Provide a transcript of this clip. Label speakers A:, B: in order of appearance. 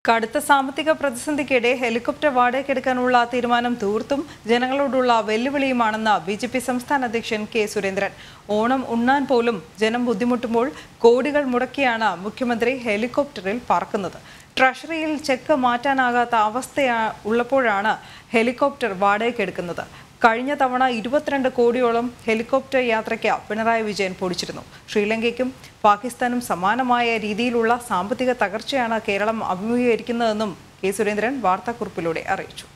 A: കടുത്ത സാമ്പത്തിക പ്രതിസന്ധിക്കിടെ ഹെലികോപ്റ്റർ വാടകയ്ക്കെടുക്കാനുള്ള തീരുമാനം തീർത്തും ജനങ്ങളോടുള്ള വെല്ലുവിളിയുമാണെന്ന് ബി ജെ പി സംസ്ഥാന അധ്യക്ഷൻ കെ സുരേന്ദ്രൻ ഓണം ഉണ്ണാൻ പോലും ജനം ബുദ്ധിമുട്ടുമ്പോൾ കോടികൾ മുടക്കിയാണ് മുഖ്യമന്ത്രി ഹെലികോപ്റ്ററിൽ പറക്കുന്നത് ട്രഷറിയിൽ ചെക്ക് മാറ്റാനാകാത്ത അവസ്ഥ ഉള്ളപ്പോഴാണ് ഹെലികോപ്റ്റർ വാടകയ്ക്കെടുക്കുന്നത് കഴിഞ്ഞ തവണ ഇരുപത്തിരണ്ട് കോടിയോളം ഹെലികോപ്റ്റർ യാത്രയ്ക്ക് പിണറായി വിജയൻ പൊടിച്ചിരുന്നു ശ്രീലങ്കയ്ക്കും പാകിസ്ഥാനും സമാനമായ രീതിയിലുള്ള സാമ്പത്തിക തകർച്ചയാണ് കേരളം അഭിമുഖീകരിക്കുന്നതെന്നും കെ സുരേന്ദ്രൻ വാർത്താക്കുറിപ്പിലൂടെ അറിയിച്ചു